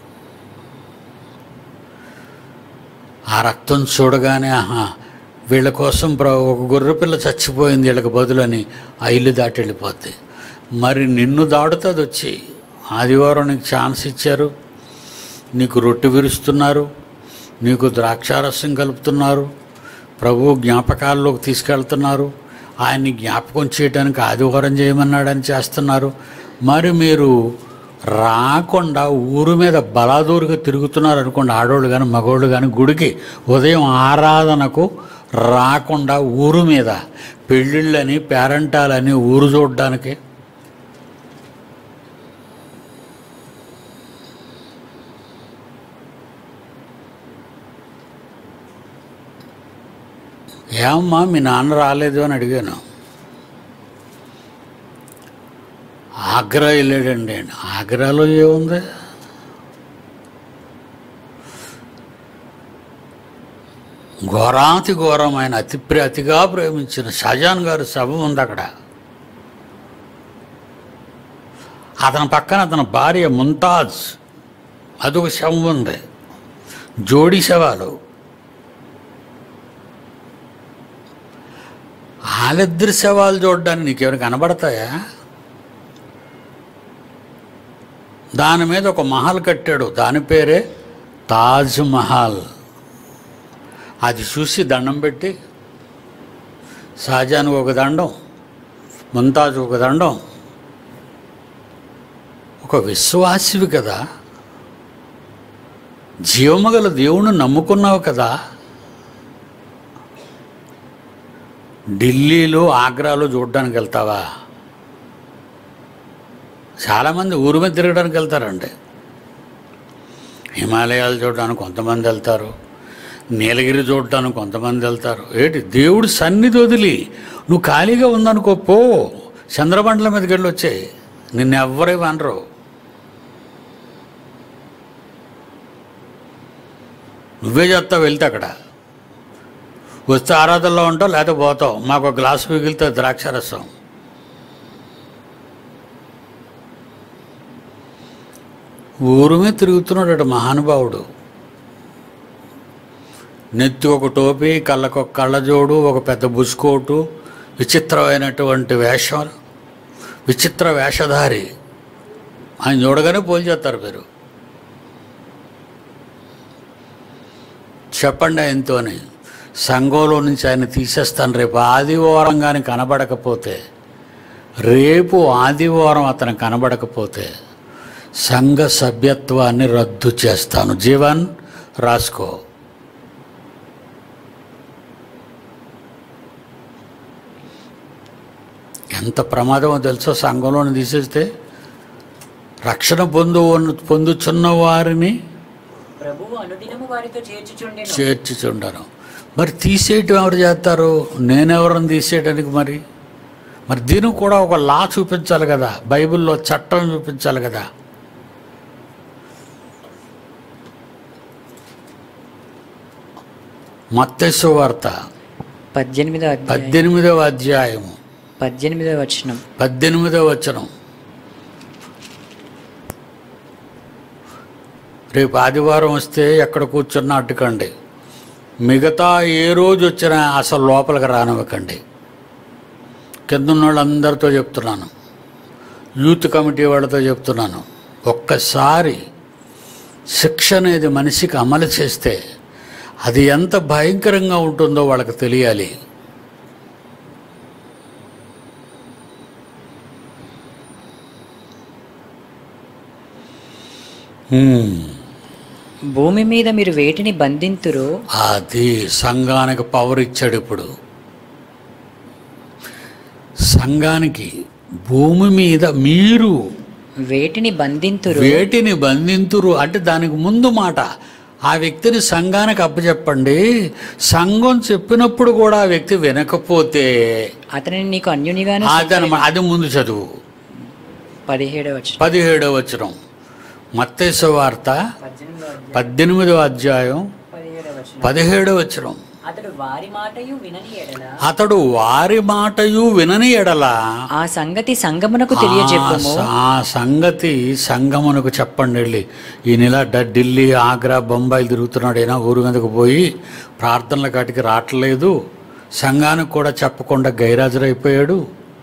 Speaker 1: ఆ రక్తం చూడగానే ఆహా వీళ్ళ కోసం ప్ర ఒక గొర్రెపిల్ల చచ్చిపోయింది వీళ్ళకి బదులని ఆ ఇల్లు దాటి వెళ్ళిపోద్ది మరి నిన్ను దాడుతుంది వచ్చి ఆదివారం నీకు ఛాన్స్ ఇచ్చారు నీకు రొట్టె విరుస్తున్నారు నీకు ద్రాక్షారసం కలుపుతున్నారు ప్రభు జ్ఞాపకాల్లోకి తీసుకెళ్తున్నారు ఆయన్ని జ్ఞాపకం చేయడానికి ఆదివారం చేయమన్నాడని చేస్తున్నారు మరి మీరు రాకుండా ఊరు మీద బలాదూరుగా తిరుగుతున్నారు అనుకోండి ఆడవాళ్ళు కానీ మగవాళ్ళు కానీ గుడికి ఉదయం ఆరాధనకు రాకుండా ఊరు మీద పెళ్ళిళ్ళని పేరంటాలని ఊరు చూడడానికి ఏమమ్మా మీ నాన్న రాలేదు అని అడిగాను ఆగ్రా వెళ్ళాడండి ఆగ్రాలో ఏముంది ఘోరాతి ఘోరమైన అతి ప్రే అతిగా ప్రేమించిన షాజాన్ గారి సభ ఉంది అక్కడ అతని పక్కన అతని భార్య ముంతాజ్ అదొక శవం ఉంది జోడి శవాలు వాళ్ళిద్దరి శవాలు చూడడానికి నీకేమైనా కనబడతాయా దాని మీద ఒక మహల్ కట్టాడు దాని పేరే తాజ్ మహల్ అది చూసి దండం పెట్టి షాజాన్కి ఒక దండం ముంతాజ్ ఒక దండం ఒక విశ్వాసివి కదా జీవమగల దేవుణ్ణి నమ్ముకున్నావు కదా ఢిల్లీలో ఆగ్రాలో చూడడానికి వెళ్తావా చాలామంది ఊరి మీద తిరగడానికి వెళ్తారండి హిమాలయాలు చూడడానికి కొంతమంది వెళ్తారు నీలగిరి చూడడానికి కొంతమంది వెళ్తారు ఏంటి దేవుడి సన్నిధి వదిలి నువ్వు ఖాళీగా ఉందనుకో పో చంద్రమండలం మీదకి వెళ్ళి వచ్చాయి నిన్ను ఎవ్వరే అనరు నువ్వే చేస్తావు వెళ్తే అక్కడ వస్తే ఆరాధనలో ఉంటావు లేకపోతే పోతావు మాకు ఒక గ్లాసు మిగిలితే ద్రాక్ష రసం ఊరు మీద తిరుగుతున్నాడు మహానుభావుడు నెత్తి ఒక టోపీ కళ్ళకు ఒక కళ్ళజోడు ఒక పెద్ద బుసుకోటు విచిత్రమైనటువంటి వేషం విచిత్ర వేషధారి ఆయన చూడగానే పోల్ చేస్తారు మీరు చెప్పండి ఆయనతోని సంఘంలో నుంచి ఆయన తీసేస్తాను రేపు ఆదివారం కానీ కనబడకపోతే రేపు ఆదివారం అతను కనబడకపోతే సంఘ సభ్యత్వాన్ని రద్దు చేస్తాను జీవన్ రాసుకో ఎంత ప్రమాదమో తెలుసో సంఘంలోని తీసేస్తే రక్షణ పొందు పొందుచున్న వారిని
Speaker 2: ప్రభువు అనుదినము వారితో చేర్చుచుండెను
Speaker 1: చేర్చుచుండను మరి తీసేయటం ఎవరు చేస్తారు నేనెవరిని తీసేయడానికి మరి మరి దీనికి కూడా ఒక లా చూపించాలి కదా బైబిల్లో చట్టం చూపించాలి కదా మత్తేసు వార్త
Speaker 2: పద్దెనిమిదో అధ్యాయం
Speaker 1: పద్దెనిమిదవ అధ్యాయము
Speaker 2: పద్దెనిమిదో వచనం
Speaker 1: పద్దెనిమిదవ వచనం రేపు ఆదివారం వస్తే ఎక్కడ కూర్చున్నా అడ్డుకండి మిగతా ఏ రోజు వచ్చినా అసలు లోపలికి రానివ్వకండి కింద ఉన్న వాళ్ళందరితో చెప్తున్నాను యూత్ కమిటీ వాళ్ళతో చెప్తున్నాను ఒక్కసారి శిక్ష అనేది మనిషికి అమలు చేస్తే అది ఎంత భయంకరంగా ఉంటుందో వాళ్ళకి తెలియాలి హ్మ్.
Speaker 2: భూమి మీద మీరు వేటిని బంధింతురో
Speaker 1: అది సంఘానికి పవర్ ఇచ్చాడు ఇప్పుడు సంఘానికి భూమి మీద మీరు
Speaker 2: వేటిని బంధింతురు
Speaker 1: వేటిని బంధింతురు అంటే దానికి ముందు మాట ఆ వ్యక్తిని సంఘానికి అప్పచెప్పండి సంఘం చెప్పినప్పుడు కూడా ఆ వ్యక్తి వినకపోతే
Speaker 2: అతనిని నీకు అన్యునిగాను
Speaker 1: అదనమా అది ముందు చదువు
Speaker 2: పదిహేడవ వచనం
Speaker 1: పదిహేడవ వచనం మత్తేస వార్త
Speaker 2: పద్దెనిమిదో అధ్యాయం
Speaker 1: పద్దెనిమిదవ అధ్యాయం
Speaker 2: పదిహేడవ వచనం
Speaker 1: పదిహేడవ వచనం
Speaker 2: అతడు వారి మాటయు వినని ఎడల
Speaker 1: అతడు వారి మాటయు వినని ఎడల
Speaker 2: ఆ సంగతి సంగమునకు తెలియజెప్పుము
Speaker 1: ఆ స- ఆ సంగతి సంగమునకు చెప్పండి వెళ్ళి ఈ నెల డ- ఢిల్లీ ఆగ్రా బొంబాయి తిరుగుతున్నాడు అయినా ఊరు మీదకు పోయి ప్రార్థనల కాటికి రావట్లేదు సంఘానికి కూడా చెప్పకుండా గైరాజరైపోయాడు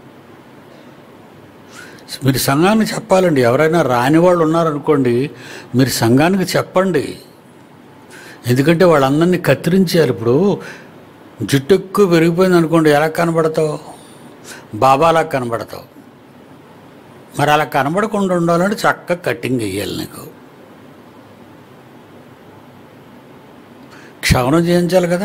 Speaker 1: మీరు సంఘానికి చెప్పాలండి ఎవరైనా రాని వాళ్ళు ఉన్నారనుకోండి మీరు సంఘానికి చెప్పండి ఎందుకంటే వాళ్ళందరినీ కత్తిరించారు ఇప్పుడు జుట్టు ఎక్కువ పెరిగిపోయింది అనుకోండి ఎలా కనబడతావు బాబాలా కనబడతావు మరి అలా కనబడకుండా ఉండాలంటే చక్కగా కటింగ్ వేయాలి నీకు క్షవనం చేయించాలి కదా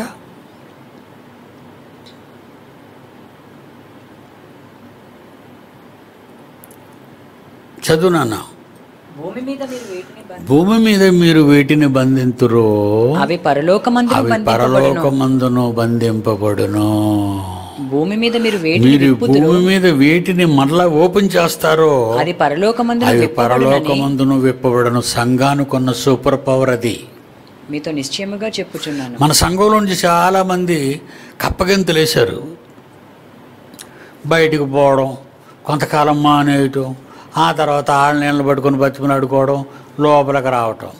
Speaker 1: చదువు నాన్న
Speaker 2: భూమి మీద మీరు వేటిని బంధ
Speaker 1: భూమి మీద మీరు వీటిని బంధింతురో
Speaker 3: అవి పరలోకమందు
Speaker 1: అవి పరలోకమందును బంధింపబడును
Speaker 3: భూమి మీద మీరు వేటిని
Speaker 1: మీరు భూమి మీద వేటిని మరలా ఓపెన్ చేస్తారో
Speaker 3: అది పరలోకమందు
Speaker 1: అవి పరలోకమందును విప్పబడను సంఘానుకున్న సూపర్ పవర్ అది
Speaker 3: మీతో నిశ్చయముగా చెప్పుచున్నాను
Speaker 1: మన సంఘంలో నుంచి చాలా మంది కప్పగింతలేశారు బయటికి పోవడం కొంతకాలం మానేయటం ఆ తర్వాత ఆళ్ళ నీళ్ళు పట్టుకొని బతిమని ఆడుకోవడం లోపలికి రావటం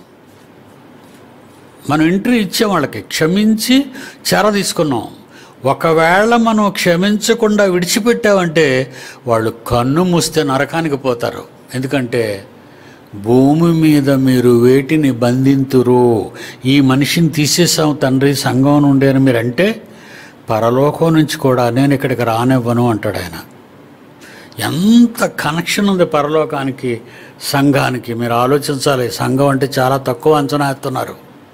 Speaker 1: మనం ఎంట్రీ ఇచ్చాం వాళ్ళకి క్షమించి చెర తీసుకున్నాం ఒకవేళ మనం క్షమించకుండా విడిచిపెట్టామంటే వాళ్ళు కన్ను మూస్తే నరకానికి పోతారు ఎందుకంటే భూమి మీద మీరు వేటిని బంధింతురు ఈ మనిషిని తీసేసాం తండ్రి సంఘం నుండి అని మీరు అంటే పరలోకం నుంచి కూడా నేను ఇక్కడికి రానివ్వను అంటాడు ఆయన ఎంత కనెక్షన్ ఉంది పరలోకానికి సంఘానికి మీరు ఆలోచించాలి సంఘం అంటే చాలా తక్కువ అంచనా ఎత్తున్నారు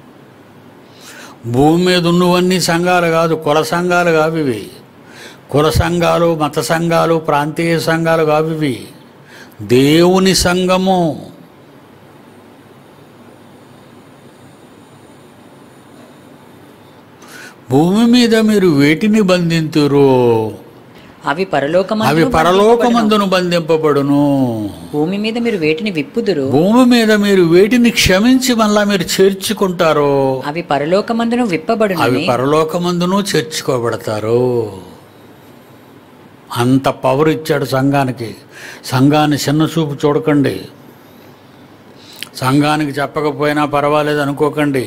Speaker 1: భూమి మీద ఉన్నవన్నీ సంఘాలు కాదు కుల సంఘాలు కావు ఇవి కుల సంఘాలు మత సంఘాలు ప్రాంతీయ సంఘాలు కావు ఇవి దేవుని సంఘము భూమి మీద మీరు వేటిని బంధింతురు
Speaker 3: అవి పరలోకమందు
Speaker 1: అవి పరలోకమందును బంధింపబడును
Speaker 3: భూమి మీద మీరు వేటిని విప్పుదురు
Speaker 1: భూమి మీద మీరు వేటిని క్షమించి మళ్ళా మీరు చేర్చుకుంటారో
Speaker 3: అవి పరలోకమందును విప్పబడును
Speaker 1: అవి పరలోకమందును చేర్చుకోబడతారు అంత పవర్ ఇచ్చాడు సంఘానికి సంఘాన్ని చిన్న చూపు చూడకండి సంఘానికి చెప్పకపోయినా పర్వాలేదు అనుకోకండి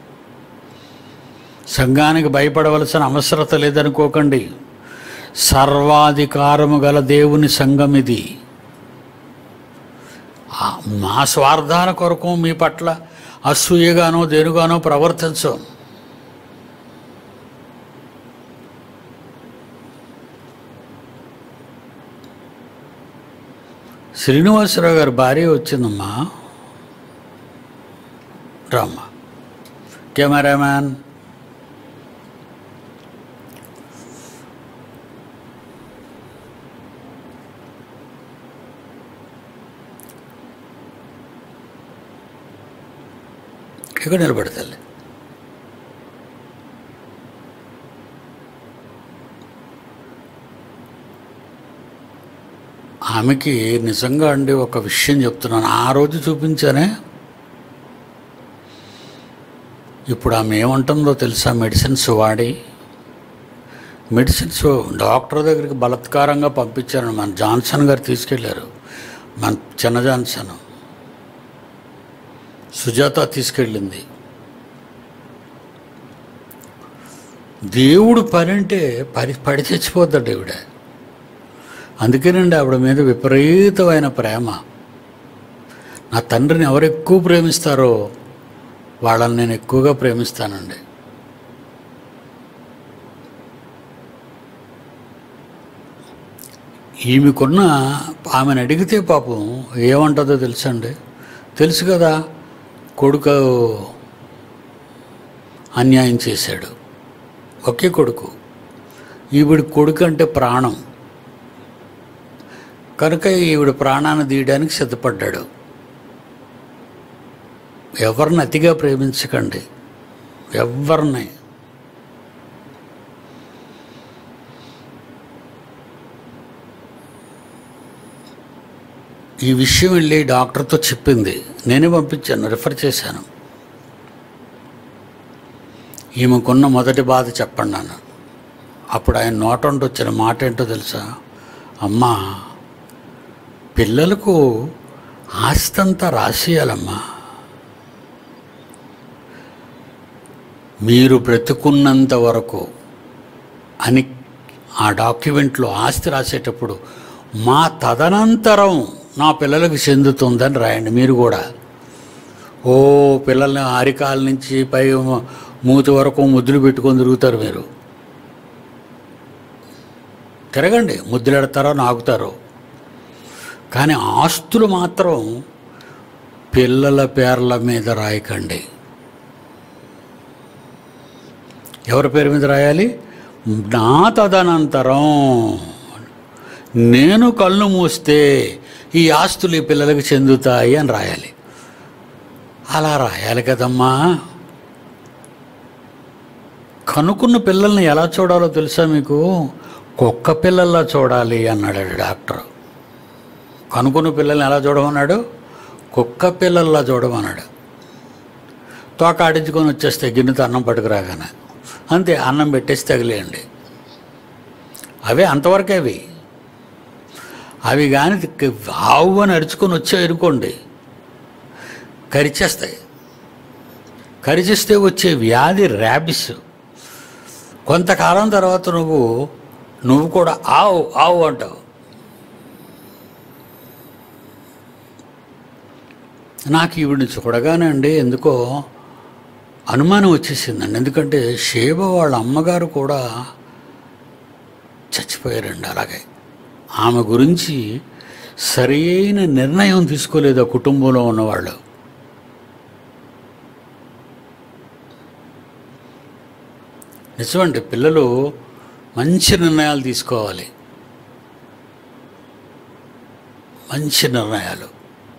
Speaker 1: సంఘానికి భయపడవలసిన అవసరత లేదనుకోకండి సర్వాధికారము గల దేవుని సంఘం ఇది ఆ, మా స్వార్థాల కొరకు మీ పట్ల అసూయగానో దేనిగానో ప్రవర్తించం శ్రీనివాసరావు గారి భార్య వచ్చిందమ్మా రామ్మా కెమెరామ్యాన్ ఇక్కడ నిలబడతాలి ఆమెకి నిజంగా అండి ఒక విషయం చెప్తున్నాను ఆ రోజు చూపించానే ఇప్పుడు ఆమె ఏమంటుందో తెలుసా మెడిసిన్స్ వాడి మెడిసిన్స్ డాక్టర్ దగ్గరికి బలత్కారంగా పంపించారు మన జాన్సన్ గారు తీసుకెళ్ళారు మన చిన్న జాన్సన్ సుజాత తీసుకెళ్ళింది దేవుడు పని అంటే పరి పడి చచ్చిపోద్దాడు ఈవిడ అందుకేనండి ఆవిడ మీద విపరీతమైన ప్రేమ నా తండ్రిని ఎవరు ఎక్కువ ప్రేమిస్తారో వాళ్ళని నేను ఎక్కువగా ప్రేమిస్తానండి ఈమెకున్న ఆమెను అడిగితే పాపం ఏమంటుందో తెలుసండి తెలుసు కదా కొడుకు అన్యాయం చేశాడు ఒకే కొడుకు ఈవిడ కొడుకు అంటే ప్రాణం కనుక ఈవిడ ప్రాణాన్ని తీయడానికి సిద్ధపడ్డాడు ఎవరిని అతిగా ప్రేమించకండి ఎవరిని ఈ విషయం వెళ్ళి డాక్టర్తో చెప్పింది నేనే పంపించాను రిఫర్ చేశాను ఈమెకున్న మొదటి బాధ చెప్పండి అన్న అప్పుడు ఆయన నోటంటూ వచ్చిన మాట ఏంటో తెలుసా అమ్మా పిల్లలకు ఆస్తి అంతా రాసేయాలమ్మా మీరు బ్రతుకున్నంత వరకు అని ఆ డాక్యుమెంట్లో ఆస్తి రాసేటప్పుడు మా తదనంతరం నా పిల్లలకు చెందుతుందని రాయండి మీరు కూడా ఓ పిల్లల్ని అరికాల నుంచి పై మూతి వరకు ముద్దులు పెట్టుకొని తిరుగుతారు మీరు తిరగండి ముద్దులెడతారో నాకుతారో కానీ ఆస్తులు మాత్రం పిల్లల పేర్ల మీద రాయకండి ఎవరి పేరు మీద రాయాలి నా తదనంతరం నేను కళ్ళు మూస్తే ఈ ఆస్తులు ఈ పిల్లలకు చెందుతాయి అని రాయాలి అలా రాయాలి కదమ్మా కనుక్కున్న పిల్లల్ని ఎలా చూడాలో తెలుసా మీకు కుక్క పిల్లల్లా చూడాలి అన్నాడు డాక్టర్ కనుక్కున్న పిల్లల్ని ఎలా చూడమన్నాడు కుక్క పిల్లల్లా చూడమన్నాడు తోక ఆడించుకొని వచ్చేస్తే గిన్నెతో అన్నం పట్టుకురాగానే అంతే అన్నం పెట్టేసి తగిలేయండి అవే అంతవరకే అవి అవి కానీ ఆవు అని అడుచుకొని వచ్చాయి అనుకోండి కరిచేస్తాయి కరిచేస్తే వచ్చే వ్యాధి ర్యాబిస్ కొంతకాలం తర్వాత నువ్వు నువ్వు కూడా ఆవు ఆవు అంటావు నాకు ఈవిడిని చూడగానే అండి ఎందుకో అనుమానం వచ్చేసిందండి ఎందుకంటే షేబ వాళ్ళ అమ్మగారు కూడా చచ్చిపోయారండి అలాగే ఆమె గురించి సరైన నిర్ణయం తీసుకోలేదు ఆ కుటుంబంలో ఉన్నవాళ్ళు నిజమండి పిల్లలు మంచి నిర్ణయాలు తీసుకోవాలి మంచి నిర్ణయాలు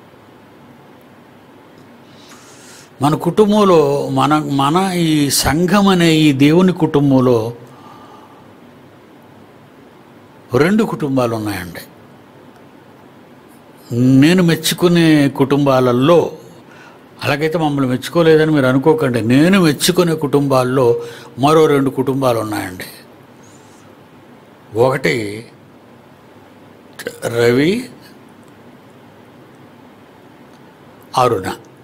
Speaker 1: మన కుటుంబంలో మన మన ఈ సంఘం అనే ఈ దేవుని కుటుంబంలో రెండు కుటుంబాలు ఉన్నాయండి నేను మెచ్చుకునే కుటుంబాలలో అలాగైతే మమ్మల్ని మెచ్చుకోలేదని మీరు అనుకోకండి నేను మెచ్చుకునే కుటుంబాల్లో మరో రెండు కుటుంబాలు ఉన్నాయండి ఒకటి రవి అరుణ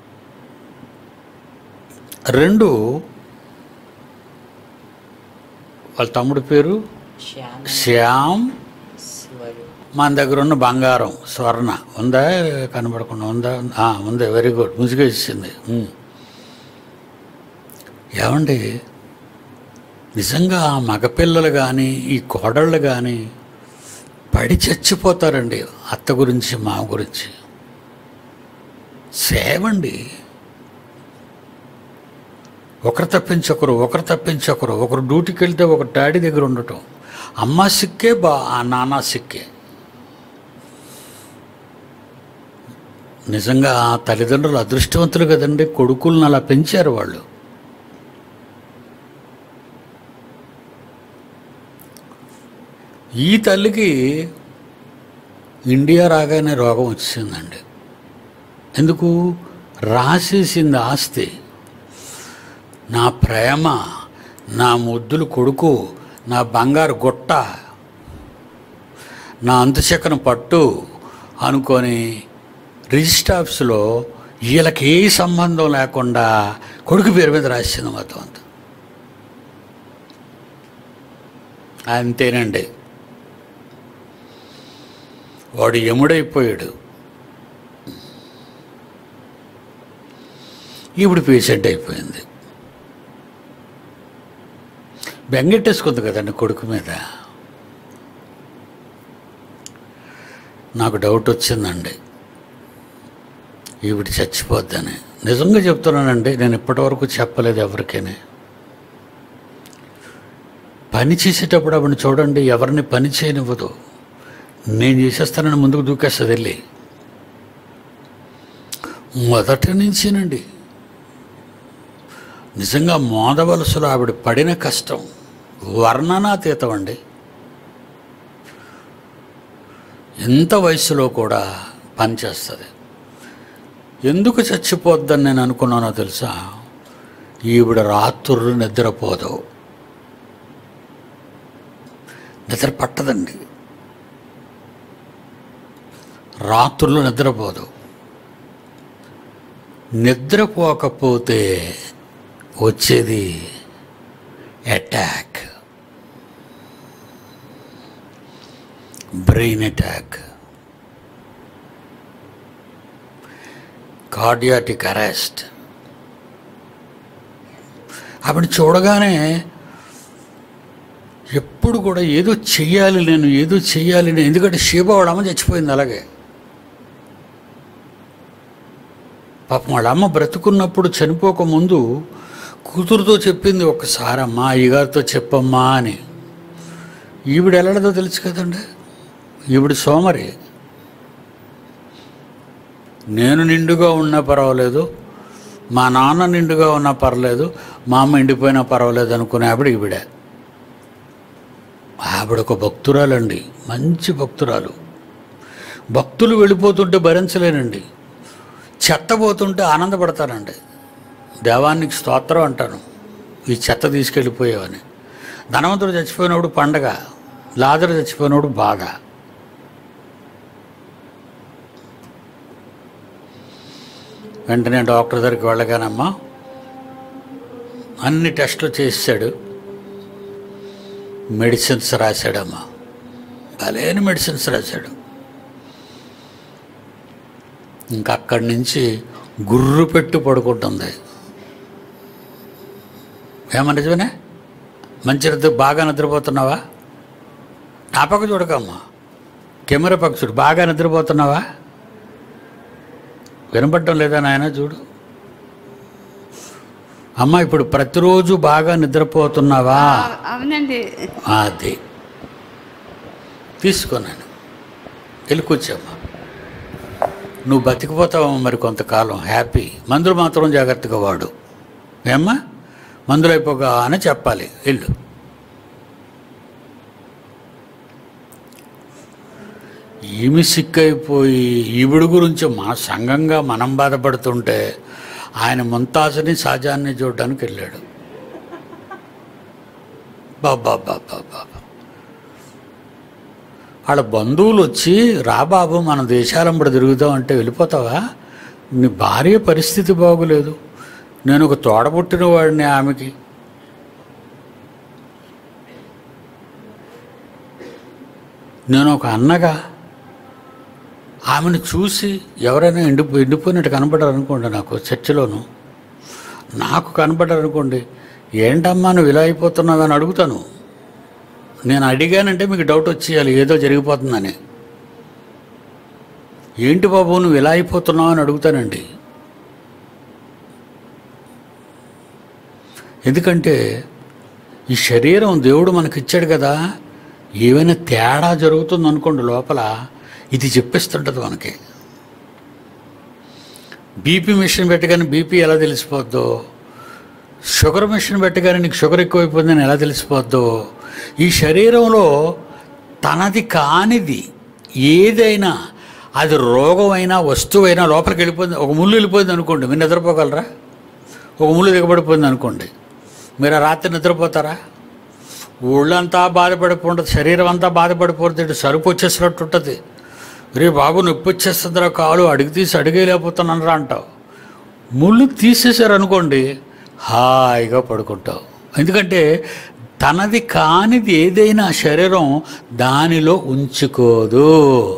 Speaker 1: రెండు వాళ్ళ తమ్ముడి పేరు
Speaker 3: శ్యామ
Speaker 1: శ్యామ్
Speaker 3: స్వరు
Speaker 1: మన దగ్గర ఉన్న బంగారం స్వర్ణ ఉందా కనబడకుండా ఉందా ఆ, ఉంది వెరీ గుడ్ ముసుగేసింది ఉమ్. ఏమండి నిజంగా ఆ మగపిల్లలు కానీ ఈ కోడళ్ళు కానీ పడి చచ్చిపోతారండి అత్త గురించి మా గురించి సేవండి ఒకరు తప్పించొకరు ఒకరు తప్పించొకరు ఒకరు డ్యూటీకి వెళ్తే ఒక డాడీ దగ్గర ఉండటం అమ్మ సిక్కే బా ఆ నాన్న సిక్కే నిజంగా ఆ తల్లిదండ్రులు అదృష్టవంతులు కదండి కొడుకులను అలా పెంచారు వాళ్ళు ఈ తల్లికి ఇండియా రాగానే రోగం వచ్చిందండి ఎందుకు రాసేసింది ఆస్తి నా ప్రేమ నా ముద్దులు కొడుకు నా బంగారు గుట్ట నా అంతుచెక్కన పట్టు అనుకొని రిజిస్టర్ ఆఫీసులో వీళ్ళకి ఏ సంబంధం లేకుండా కొడుకు పేరు మీద రాసింది మొత్తం అంతా అంతేనండి వాడు ఎముడైపోయాడు ఇప్పుడు పేషెంట్ అయిపోయింది బెంగెట్టేసుకుంది కదండి కొడుకు మీద నాకు డౌట్ వచ్చిందండి ఈవిడ చచ్చిపోద్దని నిజంగా చెప్తున్నానండి నేను ఇప్పటివరకు చెప్పలేదు ఎవరికైనా పని చేసేటప్పుడు ఆవిడ చూడండి ఎవరిని పని చేయనివ్వదు నేను చేసేస్తానని ముందుకు దూకేస్తుంది వెళ్ళి మొదటి నుంచేనండి నిజంగా మోదవలసలో ఆవిడ పడిన కష్టం వర్ణనాతీతం అండి ఎంత వయసులో కూడా పనిచేస్తుంది ఎందుకు చచ్చిపోద్దని నేను అనుకున్నానో తెలుసా ఈవిడ రాత్రులు నిద్రపోదు నిద్ర పట్టదండి రాత్రులు నిద్రపోదు నిద్రపోకపోతే వచ్చేది attack brain attack cardiac arrest ఆవిడ చూడగానే ఎప్పుడు కూడా ఏదో చెయ్యాలి నేను ఏదో చెయ్యాలి నేను ఎందుకంటే శివ వాళ్ళ అమ్మ చచ్చిపోయింది అలాగే పాపం వాళ్ళ అమ్మ బ్రతుకున్నప్పుడు చనిపోక ముందు కూతురుతో చెప్పింది ఒక్కసారి అమ్మా అయ్యగారితో చెప్పమ్మా అని ఈవిడ ఎలాడదో తెలుసు కదండి ఈవిడ సోమరి నేను నిండుగా ఉన్నా పర్వాలేదు మా నాన్న నిండుగా ఉన్నా పర్లేదు మా అమ్మ ఎండిపోయినా పర్వాలేదు అనుకునే ఆవిడ ఈవిడ ఆవిడ ఒక భక్తురాలండి మంచి భక్తురాలు భక్తులు వెళ్ళిపోతుంటే భరించలేనండి చెత్త పోతుంటే ఆనందపడతానండి దేవానికి స్తోత్రం అంటాను ఈ చెత్త తీసుకెళ్ళిపోయావని ధనవంతుడు చచ్చిపోయినప్పుడు పండగ లాజరు చచ్చిపోయినప్పుడు బాధ వెంటనే డాక్టర్ దగ్గరికి వెళ్ళగానమ్మా అన్ని టెస్టులు చేసాడు మెడిసిన్స్ రాశాడమ్మా భలేని మెడిసిన్స్ రాశాడు ఇంకా అక్కడి నుంచి గుర్రు పెట్టి పడుకుంటుంది ఏమన్నా నిజమేనే మంచి నిద్ర బాగా నిద్రపోతున్నావా నా పక్క చూడకమ్మా కెమెరా పక్క చూడు బాగా నిద్రపోతున్నావా వినపడటం లేదా నాయన చూడు అమ్మ ఇప్పుడు ప్రతిరోజు బాగా నిద్రపోతున్నావా
Speaker 4: ఆ, అవునండి
Speaker 1: అది తీసుకున్నాను వెళ్ళి కూర్చోమ్మా నువ్వు బతికిపోతావు మరి కొంతకాలం హ్యాపీ మందులు మాత్రం జాగ్రత్తగా వాడు ఏమ్మా మందులు అయిపోగా అని చెప్పాలి వెళ్ళు ఈమె సిక్కైపోయి ఈవిడ గురించి మా సంఘంగా మనం బాధపడుతుంటే ఆయన ముంతాజుని సాజాన్ని చూడడానికి వెళ్ళాడు బాబా బాబా బాబా వాళ్ళ బంధువులు వచ్చి రా బాబు మన దేశాలంబడి తిరుగుతాం అంటే వెళ్ళిపోతావా నీ భార్య పరిస్థితి బాగులేదు నేను ఒక తోడబుట్టిన వాడిని ఆమెకి నేను ఒక అన్నగా ఆమెను చూసి ఎవరైనా ఎండి ఎండిపోయినట్టు కనపడారు అనుకోండి నాకు చర్చిలోను నాకు కనపడారు అనుకోండి ఏంటమ్మా నువ్వు ఇలా అయిపోతున్నావు అని అడుగుతాను నేను అడిగానంటే మీకు డౌట్ వచ్చేయాలి ఏదో జరిగిపోతుందని ఏంటి బాబు నువ్వు ఇలా అయిపోతున్నావు అని అడుగుతానండి ఎందుకంటే ఈ శరీరం దేవుడు మనకిచ్చాడు కదా ఏమైనా తేడా జరుగుతుంది అనుకోండి లోపల ఇది చెప్పిస్తుంటుంది మనకి బీపీ మిషన్ పెట్టగానే బీపీ ఎలా తెలిసిపోద్దో షుగర్ మిషన్ పెట్టగానే నీకు షుగర్ ఎక్కువైపోయిందని ఎలా తెలిసిపోద్దో ఈ శరీరంలో తనది కానిది ఏదైనా అది రోగమైనా వస్తువైనా లోపలికి వెళ్ళిపోయింది ఒక ముళ్ళు వెళ్ళిపోయింది అనుకోండి మీరు నిద్రపోగలరా ఒక ముళ్ళు దిగబడిపోయింది అనుకోండి మీరు ఆ రాత్రి నిద్రపోతారా ఒళ్ళంతా బాధపడిపోతుంది శరీరం అంతా బాధపడిపోతుంది సరుపు వచ్చేసినట్టు ఉంటుంది రే బాబు నొప్పి వచ్చేస్తుందిరా కాలు అడిగి తీసి అడిగేలేకపోతున్నానరా అంటావు ముళ్ళు తీసేశారనుకోండి హాయిగా పడుకుంటావు ఎందుకంటే తనది కానిది ఏదైనా శరీరం దానిలో ఉంచుకోదు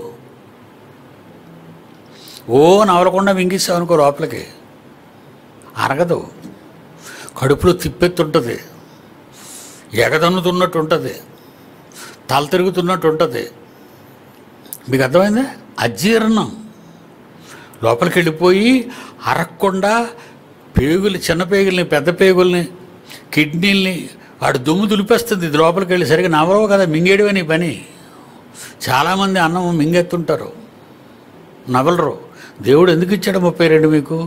Speaker 1: ఓ నవలకుండా మింగిస్తావు అనుకో లోపలికి అరగదు కడుపులో తిప్పెత్తుంటుంది ఎగదన్నుతున్నట్టు ఉంటుంది తల తిరుగుతున్నట్టు ఉంటుంది మీకు అర్థమైందా అజీర్ణం లోపలికి వెళ్ళిపోయి అరక్కుండా పేగులు చిన్న పేగుల్ని పెద్ద పేగుల్ని కిడ్నీల్ని వాడు దుమ్ము దులిపేస్తుంది ఇది లోపలికి వెళ్ళి సరిగా నవరవు కదా మింగేయడమే నీ పని చాలామంది అన్నం మింగెత్తుంటారు నవలరు దేవుడు ఎందుకు ఇచ్చాడు ముప్పై రెండు మీకు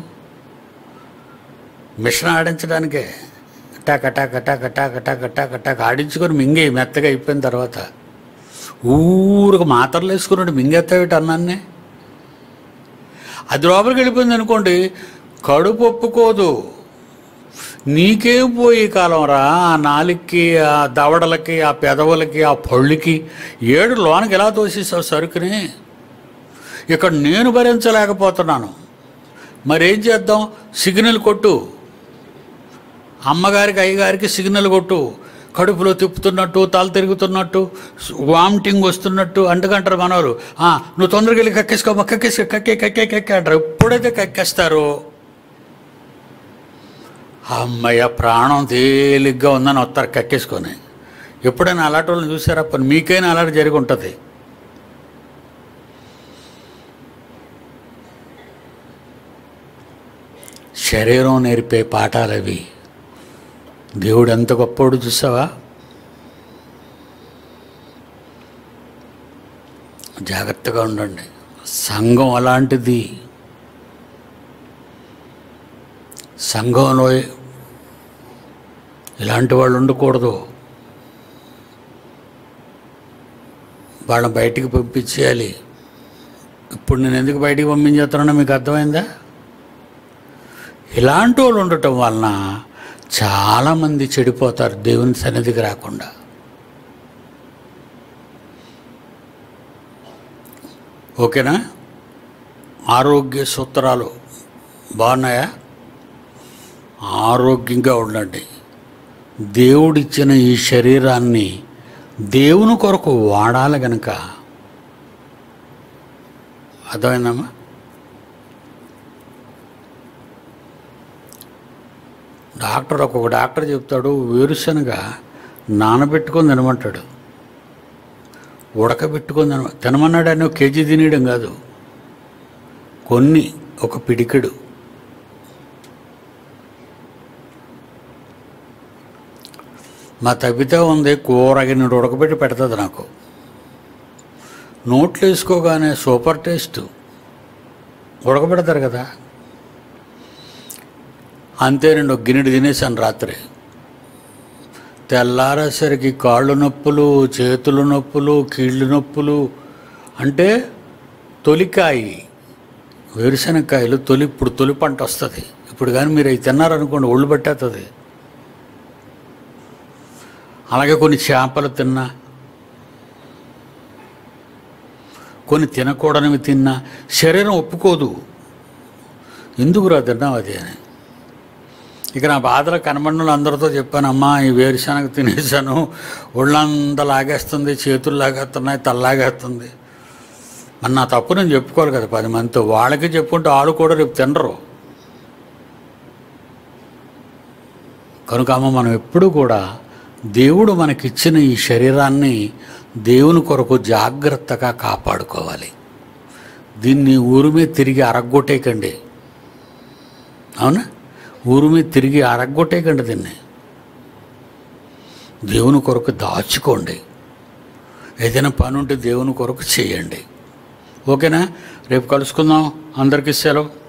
Speaker 1: మిషన్ ఆడించడానికే టక టక టక టక టక టక టక ఆడించుకొని మింగే మెత్తగా అయిపోయిన తర్వాత ఊరికి మాత్రలు వేసుకున్నాడు మింగెత్తావిటి అన్నాన్నే అది లోపలికి వెళ్ళిపోయింది అనుకోండి కడుపు ఒప్పుకోదు నీకేం పోయి కాలం రా ఆ నాలుగుకి ఆ దవడలకి ఆ పెదవులకి ఆ పళ్ళుకి ఏడు లోనకి ఎలా తోసేసావు సరుకుని ఇక్కడ నేను భరించలేకపోతున్నాను మరేం చేద్దాం సిగ్నల్ కొట్టు అమ్మగారికి అయ్యగారికి సిగ్నల్ కొట్టు కడుపులో తిప్పుతున్నట్టు తల తిరుగుతున్నట్టు వామిటింగ్ వస్తున్నట్టు అంటుకంటారు మనవారు "ఆ, నువ్వు తొందరగా వెళ్ళి కక్కేసుకోమా కక్కేసుకో కక్కే కక్కే కక్కే అంటారు ఎప్పుడైతే కక్కేస్తారో అమ్మయ్య ప్రాణం తేలిగ్గా ఉందని వస్తారు కక్కేసుకొని ఎప్పుడైనా అలాంటి వాళ్ళని చూసారా పని మీకైనా అలాంటి జరిగి ఉంటుంది శరీరం నేర్పే పాఠాలు అవి దేవుడు ఎంత గొప్పోడు చూసావా జాగ్రత్తగా ఉండండి సంఘం అలాంటిది సంఘంలో ఇలాంటి వాళ్ళు ఉండకూడదు వాళ్ళని బయటికి పంపించేయాలి ఇప్పుడు నేను ఎందుకు బయటికి పంపించేస్తున్నానో మీకు అర్థమైందా ఇలాంటి వాళ్ళు ఉండటం వలన చాలామంది చెడిపోతారు దేవుని సన్నిధికి రాకుండా ఓకేనా ఆరోగ్య సూత్రాలు బాగున్నాయా ఆరోగ్యంగా ఉండండి దేవుడిచ్చిన ఈ శరీరాన్ని దేవుని కొరకు వాడాలి గనక అర్థమైందమ్మా డాక్టర్ ఒక్కొక్క డాక్టర్ చెప్తాడు వేరుశనగ నానబెట్టుకొని తినమంటాడు ఉడకబెట్టుకొని తిన తినమన్నాడు అని ఒక కేజీ తినేయడం కాదు కొన్ని ఒక పిడికెడు మా తప్పితే ఉంది కూర గిన్నెడు ఉడకబెట్టి పెడుతుంది నాకు నోట్లు వేసుకోగానే సూపర్ టేస్ట్ ఉడకబెడతారు కదా అంతేనండి ఒక గిన్నెడు తినేసాను రాత్రి తెల్లారేసరికి కాళ్ళు నొప్పులు చేతులు నొప్పులు కీళ్ళు నొప్పులు అంటే తొలికాయి వేరుశనగకాయలు తొలి ఇప్పుడు తొలి పంట వస్తుంది ఇప్పుడు కానీ మీరు అవి తిన్నారనుకోండి ఒళ్ళు పట్టేస్తుంది అలాగే కొన్ని చేపలు తిన్నా కొన్ని తినకూడనివి తిన్నా శరీరం ఒప్పుకోదు ఎందుకురా తిన్నావు అది అని ఇక నా బాధలు కనబడిన అందరితో చెప్పానమ్మా ఈ వేరుశనగ తినేసాను ఒళ్ళంతా లాగేస్తుంది చేతులు లాగేస్తున్నాయి తల్లాగేస్తుంది మరి నా తప్పు నేను చెప్పుకోవాలి కదా పది మందితో వాళ్ళకి చెప్పుకుంటే వాళ్ళు కూడా రేపు తినరు కనుక అమ్మ మనం ఎప్పుడు కూడా దేవుడు మనకిచ్చిన ఈ శరీరాన్ని దేవుని కొరకు జాగ్రత్తగా కాపాడుకోవాలి దీన్ని ఊరి మీద తిరిగి అరగ్గొట్టేయకండి అవునా ఊరి మీద తిరిగి అరగ్గొట్టేయకండి దీన్ని దేవుని కొరకు దాచుకోండి ఏదైనా పని ఉంటే దేవుని కొరకు చేయండి ఓకేనా రేపు కలుసుకుందాం అందరికీ సెలవు